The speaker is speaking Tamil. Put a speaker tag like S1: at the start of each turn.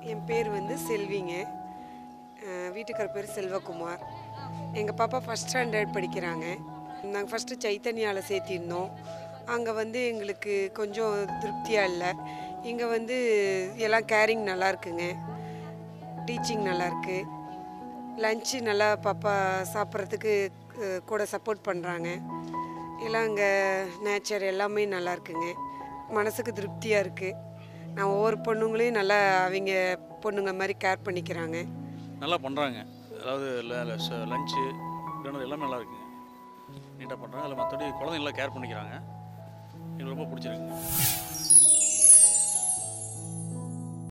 S1: என் பேர் வந்து செல்விங்க அஹ் வீட்டுக்கார பேர் செல்வகுமார் எங்கள் பாப்பா ஃபஸ்ட் ஸ்டாண்டர்ட் படிக்கிறாங்க நாங்கள் ஃபஸ்ட்டு சைத்தன்யாவில் சேர்த்திருந்தோம் அங்கே வந்து எங்களுக்கு கொஞ்சம் திருப்தியாக இல்லை இங்கே வந்து எல்லாம் கேரிங் நல்லா இருக்குங்க டீச்சிங் நல்லா இருக்கு லஞ்சு நல்லா பாப்பா சாப்பிட்றதுக்கு அஹ், கூட சப்போர்ட் பண்ணுறாங்க எல்லாம் அங்கே நேச்சர் எல்லாமே நல்லா இருக்குங்க மனசுக்கு திருப்தியாக இருக்குது நான் ஒவ்வொரு பொண்ணுங்களையும் நல்லா அவங்க பொண்ணுங்க மாதிரி கேர் பண்ணிக்கிறாங்க
S2: நல்லா பண்ணுறாங்க அதாவது லஞ்சு டின்னர் எல்லாமே நல்லா இருக்குங்க நீட்டாக பண்ணுறாங்க அதில் மற்றபடி குழந்தைங்க நல்லா கேர் பண்ணிக்கிறாங்க எனக்கு ரொம்ப பிடிச்சிருக்குங்க